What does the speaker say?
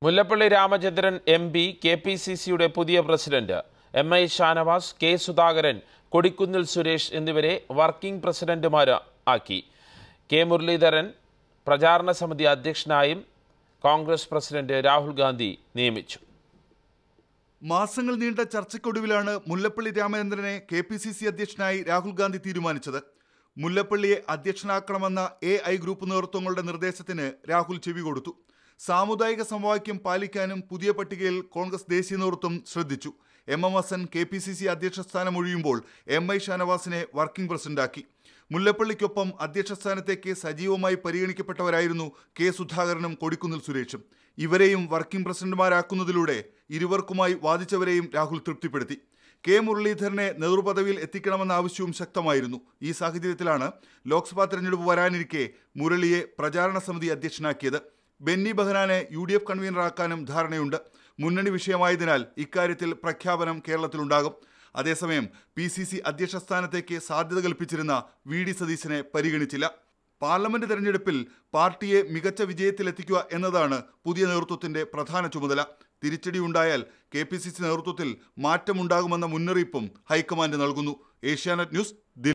Mullappally Ramachandran M P K P C സിയുടെ പുതിയ president M I Shanavas K Sudhakaran Kodikunnil Suresh എന്നിവരെ വർക്കിംഗ് പ്രസിഡന്റുമാർ ആക്കി കെ മുരളീധരൻ പ്രചാരണ സമിതി അധ്യക്ഷനായും കോൺഗ്രസ് പ്രസിഡന്റ് രാഹുൽ ഗാന്ധി നിയമിച്ചു മാസങ്ങൾ നീണ്ട ചർച്ചയ്ക്കൊടുവിലാണ് മുല്ലപ്പള്ളി രാമചന്ദ്രനെ കെ പി സി സി അധ്യക്ഷനായി രാഹുൽ ഗാന്ധി തീരുമാനിച്ചത് മുല്ലപ്പള്ളിയെ അധ്യക്ഷനാക്കണമെന്ന എ ഐ ഗ്രൂപ്പ് നേതൃത്വങ്ങളുടെ നിർദ്ദേശത്തിന് രാഹുൽ ചെവി കൊടുത്തു സാമുദായിക സമവാക്യം പാലിക്കാനും പുതിയ പട്ടികയിൽ കോൺഗ്രസ് ദേശീയ നേതൃത്വം ശ്രദ്ധിച്ചു M M Hassan K P C C അധ്യക്ഷ സ്ഥാനം ഒഴിയുമ്പോൾ എം ഐ ഷാനവാസിനെ വർക്കിംഗ് പ്രസിഡന്റാക്കി മുല്ലപ്പള്ളിക്കൊപ്പം അധ്യക്ഷ സ്ഥാനത്തേക്ക് സജീവമായി പരിഗണിക്കപ്പെട്ടവരായിരുന്നു കെ സുധാകരനും കൊടിക്കുന്നിൽ സുരേഷും ഇവരെയും വർക്കിംഗ് പ്രസിഡന്റുമാരാക്കുന്നതിലൂടെ ഇരുവർക്കുമായി വാദിച്ചവരെയും രാഹുൽ തൃപ്തിപ്പെടുത്തി കെ മുരളീധരനെ നേതൃപദവിയിൽ എത്തിക്കണമെന്ന ആവശ്യവും ശക്തമായിരുന്നു ഈ സാഹചര്യത്തിലാണ് ലോക്സഭാ തെരഞ്ഞെടുപ്പ് വരാനിരിക്കെ മുരളിയെ പ്രചാരണ സമിതി അധ്യക്ഷനാക്കിയത് ബെന്നി ബെഹ്റാനെ യു ഡി എഫ് കൺവീനറാക്കാനും ധാരണയുണ്ട് മുന്നണി വിഷയമായതിനാൽ ഇക്കാര്യത്തിൽ പ്രഖ്യാപനം കേരളത്തിലുണ്ടാകും അതേസമയം പി സി സി അധ്യക്ഷ സ്ഥാനത്തേക്ക് സാധ്യത കൽപ്പിച്ചിരുന്ന വി ഡി സതീശനെ പരിഗണിച്ചില്ല പാർലമെന്റ് തെരഞ്ഞെടുപ്പിൽ പാർട്ടിയെ മികച്ച വിജയത്തിലെത്തിക്കുക എന്നതാണ് പുതിയ നേതൃത്വത്തിന്റെ പ്രധാന ചുമതല തിരിച്ചടി ഉണ്ടായാൽ കെ പി സി സി നേതൃത്വത്തിൽ മാറ്റമുണ്ടാകുമെന്ന മുന്നറിയിപ്പും ഹൈക്കമാൻഡ് നൽകുന്നു ഏഷ്യാനെറ്റ് ന്യൂസ് ദില്ലി